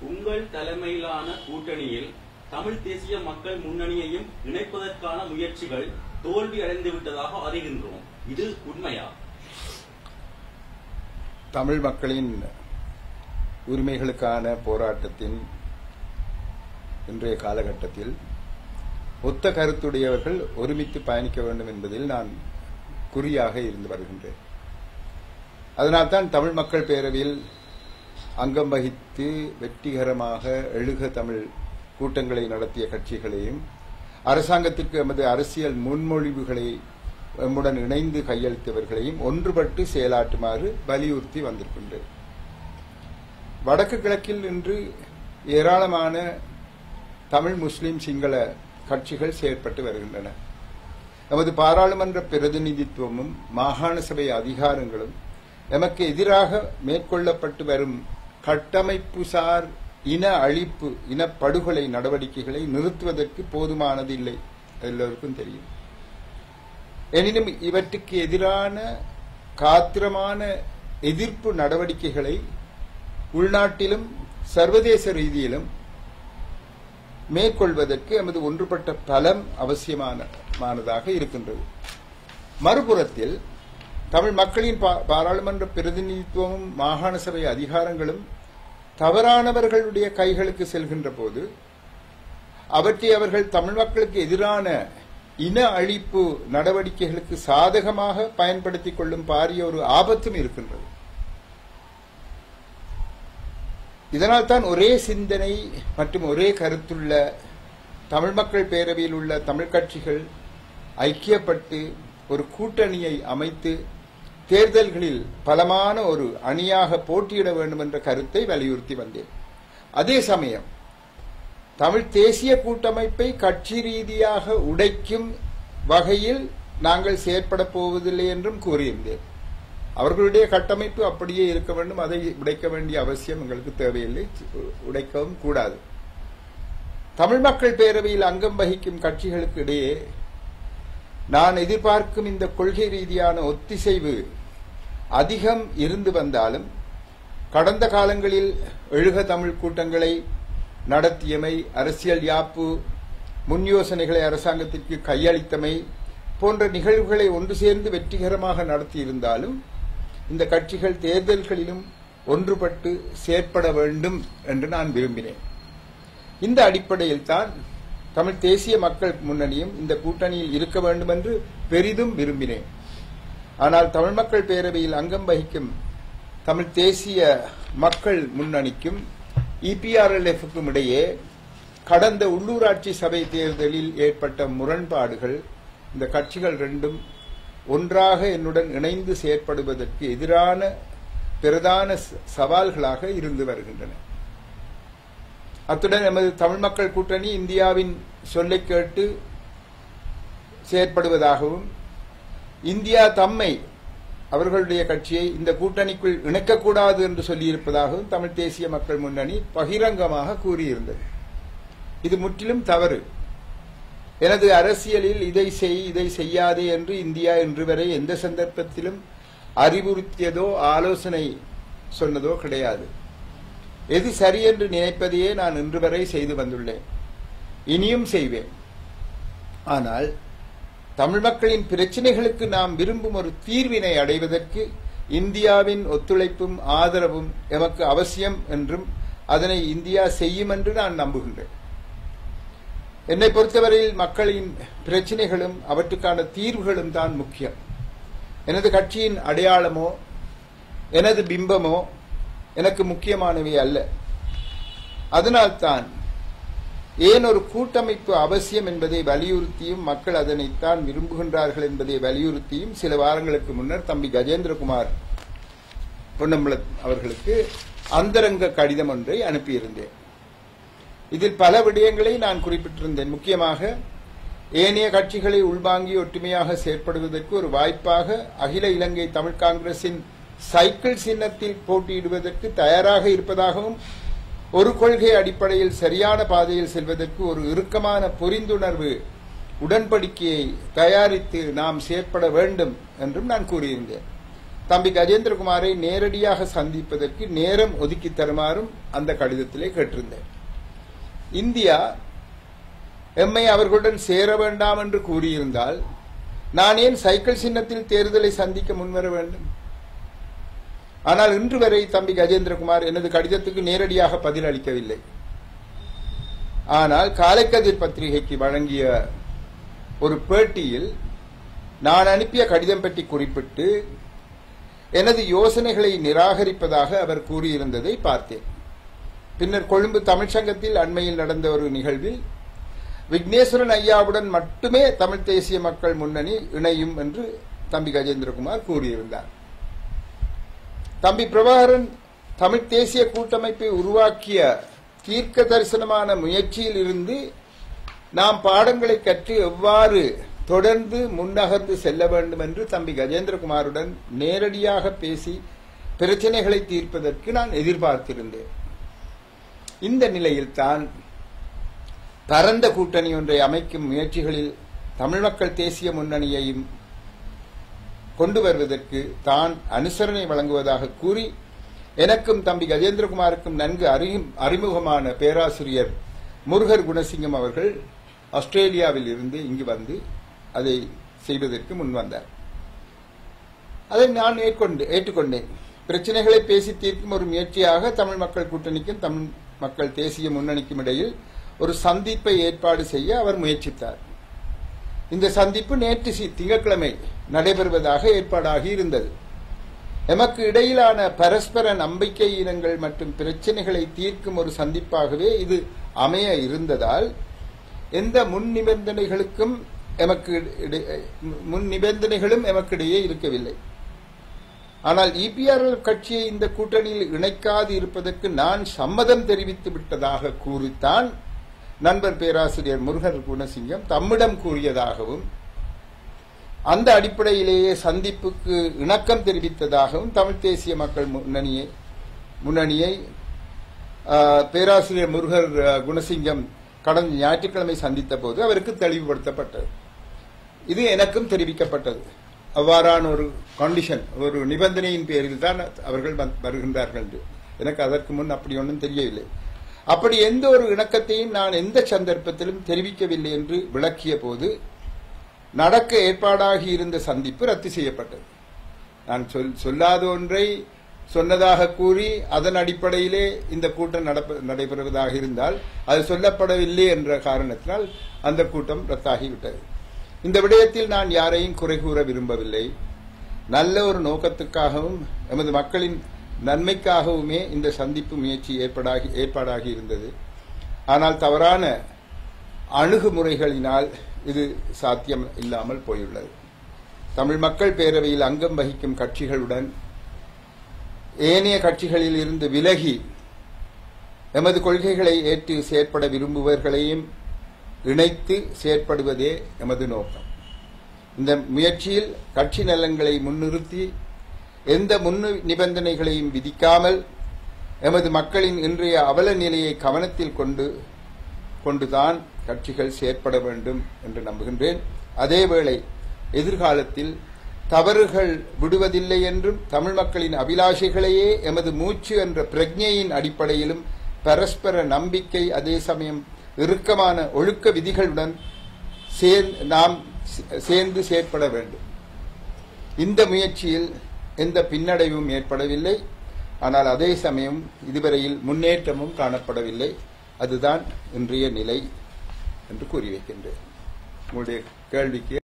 உங்கள் தலைமையிலான கூட்டணியில் தமிழ் தேசிய மக்கள் முன்னணியையும் இணைப்பதற்கான முயற்சிகள் தோல்வி அடைந்து விட்டதாக அறிகின்றோம் இது உண்மையா தமிழ் மக்களின் உரிமைகளுக்கான போராட்டத்தின் இன்றைய காலகட்டத்தில் ஒத்த கருத்துடையவர்கள் ஒருமித்து பயணிக்க வேண்டும் என்பதில் நான் குறியாக இருந்து வருகின்றேன் அதனால்தான் தமிழ் மக்கள் பேரவையில் அங்கம் வகித்து வெற்றிகரமாக எழுக தமிழ் கூட்டங்களை நடத்திய கட்சிகளையும் அரசாங்கத்திற்கு எமது அரசியல் முன்மொழிவுகளை எம்முடன் இணைந்து கையளித்தவர்களையும் ஒன்றுபட்டு செயலாற்றுமாறு வலியுறுத்தி வந்திருக்கின்றேன் வடக்கு கிழக்கில் இன்று ஏராளமான தமிழ் முஸ்லிம் சிங்கள கட்சிகள் செயற்பட்டு வருகின்றன எமது பாராளுமன்ற பிரதிநிதித்துவமும் மாகாண சபை அதிகாரங்களும் எமக்கு எதிராக மேற்கொள்ளப்பட்டு வரும் கட்டமைப்புசார் இன அழிப்பு இனப்படுகொலை நடவடிக்கைகளை நிறுத்துவதற்கு போதுமானதில்லை எல்லோருக்கும் தெரியும் எனினும் இவற்றுக்கு எதிரான காத்திரமான எதிர்ப்பு நடவடிக்கைகளை உள்நாட்டிலும் சர்வதேச ரீதியிலும் மேற்கொள்வதற்கு எமது ஒன்றுபட்ட பலம் அவசியமானதாக இருக்கின்றது மறுபுறத்தில் தமிழ் மக்களின் பாராளுமன்ற பிரதிநிதித்துவமும் மாகாண சபை அதிகாரங்களும் தவறானவர்களுடைய கைகளுக்கு செல்கின்ற போது அவற்றை அவர்கள் தமிழ் மக்களுக்கு எதிரான இன அழிப்பு நடவடிக்கைகளுக்கு சாதகமாக பயன்படுத்திக் கொள்ளும் பாரிய ஒரு ஆபத்தும் இருக்கின்றது இதனால் தான் ஒரே சிந்தனை மற்றும் ஒரே கருத்துள்ள தமிழ் மக்கள் பேரவையில் உள்ள தமிழ் கட்சிகள் ஐக்கியப்பட்டு ஒரு கூட்டணியை அமைத்து தேர்தல்களில் பலமான ஒரு அணியாக போட்டியிட வேண்டும் என்ற கருத்தை வலியுறுத்தி வந்தேன் அதே சமயம் தமிழ் தேசிய கூட்டமைப்பை கட்சி ரீதியாக உடைக்கும் வகையில் நாங்கள் செயற்பட போவதில்லை என்றும் கூறியிருந்தேன் அவர்களுடைய கட்டமைப்பு அப்படியே இருக்க வேண்டும் அதை உடைக்க வேண்டிய அவசியம் எங்களுக்கு தேவையில்லை உடைக்கவும் கூடாது தமிழ் மக்கள் பேரவையில் அங்கம் வகிக்கும் கட்சிகளுக்கு இடையே நான் எதிர்பார்க்கும் இந்த கொள்கை ரீதியான ஒத்திசைவு அதிகம் இருந்து வந்தாலும் கடந்த காலங்களில் எழுக தமிழ் கூட்டங்களை நடத்தியமை அரசியல் யாப்பு முன் யோசனைகளை அரசாங்கத்திற்கு கையளித்தமை போன்ற நிகழ்வுகளை ஒன்று சேர்ந்து வெற்றிகரமாக நடத்தியிருந்தாலும் இந்த கட்சிகள் தேர்தல்களிலும் ஒன்றுபட்டு செயற்பட வேண்டும் என்று நான் விரும்பினேன் இந்த அடிப்படையில் தான் தமிழ் தேசிய மக்கள் முன்னணியும் இந்த கூட்டணியில் இருக்க வேண்டும் என்று பெரிதும் விரும்பினேன் ஆனால் தமிழ் மக்கள் பேரவையில் அங்கம் வகிக்கும் தமிழ் தேசிய மக்கள் முன்னணிக்கும் இபிஆர்எல்எஃப்க்கும் இடையே கடந்த உள்ளூராட்சி சபை தேர்தலில் ஏற்பட்ட முரண்பாடுகள் இந்த கட்சிகள் ரெண்டும் ஒன்றாக என்னுடன் இணைந்து செயற்படுவதற்கு எதிரான பிரதான சவால்களாக இருந்து வருகின்றன அத்துடன் எமது தமிழ் மக்கள் கூட்டணி இந்தியாவின் சொல்லை கேட்டு செயற்படுவதாகவும் இந்தியா தம்மை அவர்களுடைய கட்சியை இந்த கூட்டணிக்குள் இணைக்கக்கூடாது என்று சொல்லியிருப்பதாகவும் தமிழ் தேசிய மக்கள் முன்னணி பகிரங்கமாக கூறியிருந்தது இது முற்றிலும் தவறு எனது அரசியலில் இதை செய் இதை செய்யாதே என்று இந்தியா இன்று வரை எந்த சந்தர்ப்பத்திலும் அறிவுறுத்தியதோ ஆலோசனை சொன்னதோ கிடையாது எது சரி என்று நினைப்பதையே நான் இன்று வரை செய்து வந்துள்ளேன் இனியும் செய்வேன் ஆனால் தமிழ் மக்களின் பிரச்சனைகளுக்கு நாம் விரும்பும் ஒரு தீர்வினை அடைவதற்கு இந்தியாவின் ஒத்துழைப்பும் ஆதரவும் எமக்கு அவசியம் என்றும் அதனை இந்தியா செய்யும் என்று நான் நம்புகின்றேன் என்னை பொறுத்தவரையில் மக்களின் பிரச்சனைகளும் அவற்றுக்கான தீர்வுகளும் தான் முக்கியம் எனது கட்சியின் அடையாளமோ எனது பிம்பமோ எனக்கு முக்கியமானவை அல்ல அதனால்தான் ஏன் ஒரு கூட்டமைப்பு அவசியம் என்பதை வலியுறுத்தியும் மக்கள் அதனைத்தான் விரும்புகின்றார்கள் என்பதை வலியுறுத்தியும் சில வாரங்களுக்கு முன்னர் தம்பி கஜேந்திரகுமார் பொன்னம்பலம் அவர்களுக்கு அந்தரங்க கடிதம் ஒன்றை அனுப்பியிருந்தேன் இதில் பல விடயங்களை நான் குறிப்பிட்டிருந்தேன் முக்கியமாக ஏனைய கட்சிகளை உள்வாங்கி ஒற்றுமையாக செயற்படுவதற்கு ஒரு வாய்ப்பாக அகில இலங்கை தமிழ் காங்கிரசின் சைக்கிள் சின்னத்தில் போட்டியிடுவதற்கு தயாராக இருப்பதாகவும் ஒரு கொள்கை அடிப்படையில் சரியான பாதையில் செல்வதற்கு ஒரு இறுக்கமான புரிந்துணர்வு உடன்படிக்கையை தயாரித்து நாம் செயற்பட வேண்டும் என்றும் நான் கூறியிருந்தேன் தம்பி கஜேந்திரகுமாரை நேரடியாக சந்திப்பதற்கு நேரம் ஒதுக்கி தருமாறும் அந்த கடிதத்திலே கேட்டிருந்தேன் இந்தியா எம்மை அவர்களுடன் சேர வேண்டாம் என்று கூறியிருந்தால் நான் ஏன் சைக்கிள் சின்னத்தில் தேர்தலை சந்திக்க முன்வர வேண்டும் ஆனால் இன்று வரை தம்பி கஜேந்திரகுமார் எனது கடிதத்துக்கு நேரடியாக பதில் அளிக்கவில்லை ஆனால் காலைக்கதிர் பத்திரிகைக்கு வழங்கிய ஒரு பேட்டியில் நான் அனுப்பிய கடிதம் பற்றி குறிப்பிட்டு எனது யோசனைகளை நிராகரிப்பதாக அவர் கூறியிருந்ததை பார்த்தேன் பின்னர் கொழும்பு தமிழ்ச்சங்கத்தில் அண்மையில் நடந்த ஒரு நிகழ்வில் விக்னேஸ்வரன் ஐயாவுடன் மட்டுமே தமிழ் தேசிய மக்கள் முன்னணி இணையும் என்று தம்பி கஜேந்திரகுமார் கூறியிருந்தார் தம்பி பிரபாகரன் தமிழ் தேசிய கூட்டமைப்பை உருவாக்கிய தீர்க்க தரிசனமான முயற்சியில் இருந்து நாம் பாடங்களை கற்று எவ்வாறு தொடர்ந்து முன்னகர்ந்து செல்ல வேண்டும் என்று தம்பி கஜேந்திரகுமாருடன் நேரடியாக பேசி பிரச்சனைகளை தீர்ப்பதற்கு நான் எதிர்பார்த்திருந்தேன் இந்த நிலையில்தான் பரந்த கூட்டணி ஒன்றை அமைக்கும் முயற்சிகளில் தமிழ் மக்கள் தேசிய முன்னணியையும் கொண்டு வருவதற்கு தான் அனுசரணை வழங்குவதாக கூறி எனக்கும் தம்பி கஜேந்திரகுமாருக்கும் நன்கு அறியும் அறிமுகமான பேராசிரியர் முருகர் குணசிங்கம் அவர்கள் ஆஸ்திரேலியாவில் இருந்து இங்கு வந்து அதை செய்வதற்கு முன்வந்தார் அதை நான் ஏற்கொண்டு ஏற்றுக்கொண்டேன் பிரச்சனைகளை பேசி தீர்க்கும் ஒரு முயற்சியாக தமிழ் மக்கள் கூட்டணிக்கும் தமிழ் மக்கள் தேசிய முன்னணிக்கும் இடையில் ஒரு சந்திப்பை ஏற்பாடு செய்ய அவர் முயற்சித்தார் இந்த சந்திப்பு நேற்று சி- திங்கட்கிழமை நடைபெறுவதாக ஏற்பாடாகி இருந்தது எமக்கு இடையிலான பரஸ்பர நம்பிக்கை இனங்கள் மற்றும் பிரச்சனைகளை தீர்க்கும் ஒரு சந்திப்பாகவே இது அமைய இருந்ததால் எந்த முன் நிபந்தனைகளுக்கும் எமக்கு இடை- முன் நிபந்தனைகளும் எமக்கிடையே இருக்கவில்லை ஆனால் இபிஆர் கட்சியை இந்த கூட்டணியில் இணைக்காது இருப்பதற்கு நான் சம்மதம் தெரிவித்து விட்டதாக கூறித்தான் நண்பர் பேராசிரியர் முருகர் குணசிங்கம் தம்மிடம் கூறியதாகவும் அந்த அடிப்படையிலேயே சந்திப்புக்கு இணக்கம் தெரிவித்ததாகவும் தமிழ் தேசிய மக்கள் முன்னணியை முன்னணியை ஆ, பேராசிரியர் முருகர் ஆ, குணசிங்கம் கடந்த ஞாயிற்றுக்கிழமை சந்தித்த போது அவருக்கு தெளிவுபடுத்தப்பட்டது இது எனக்கும் தெரிவிக்கப்பட்டது அவ்வாறான ஒரு கண்டிஷன் ஒரு நிபந்தனையின் பேரில் தான் அவர்கள் வந்து- வருகின்றார்கள் என்று எனக்கு அதற்கு முன் அப்படி ஒன்றும் தெரியவில்லை அப்படி எந்த ஒரு இணக்கத்தையும் நான் எந்த சந்தர்ப்பத்திலும் தெரிவிக்கவில்லை என்று விளக்கிய போது நடக்க ஏற்பாடாகி இருந்த சந்திப்பு ரத்து செய்யப்பட்டது நான் சொல் சொல்லாத ஒன்றை சொன்னதாக கூறி அதன் அடிப்படையிலே இந்த கூட்டம் நடப்ப- நடைபெறுவதாக இருந்தால் அது சொல்லப்படவில்லை என்ற காரணத்தினால் அந்த கூட்டம் ரத்தாகிவிட்டது இந்த விடயத்தில் நான் யாரையும் குறை கூற விரும்பவில்லை நல்ல ஒரு நோக்கத்துக்காகவும் எமது மக்களின் நன்மைக்காகவுமே இந்த சந்திப்பு முயற்சி ஏற்பாடாகி ஏற்பாடாகி இருந்தது ஆனால் தவறான அணுகுமுறைகளினால் இது சாத்தியம் இல்லாமல் போயுள்ளது தமிழ் மக்கள் பேரவையில் அங்கம் வகிக்கும் கட்சிகளுடன் ஏனைய கட்சிகளில் இருந்து விலகி எமது கொள்கைகளை ஏற்று செயற்பட விரும்புபவர்களையும் இணைத்து செயற்படுவதே எமது நோக்கம் இந்த முயற்சியில் கட்சி நலன்களை முன்னிறுத்தி எந்த முன்னு நிபந்தனைகளையும் விதிக்காமல் எமது மக்களின் இன்றைய அவல நிலையை கவனத்தில் கொண்டு கொண்டுதான் கட்சிகள் செயற்பட வேண்டும் என்று நம்புகின்றேன் அதேவேளை எதிர்காலத்தில் தவறுகள் விடுவதில்லை என்றும் தமிழ் மக்களின் அபிலாஷைகளையே எமது மூச்சு என்ற பிரஜையின் அடிப்படையிலும் பரஸ்பர நம்பிக்கை அதே சமயம் இறுக்கமான ஒழுக்க விதிகளுடன் சேர்- நாம் சே- சேர்ந்து செயற்பட வேண்டும் இந்த முயற்சியில் எந்த பின்னடைவும் ஏற்படவில்லை ஆனால் அதே சமயம் இதுவரையில் முன்னேற்றமும் காணப்படவில்லை அதுதான் இன்றைய நிலை என்று கூறி வைக்கின்றேன் உங்களுடைய கேள்விக்கு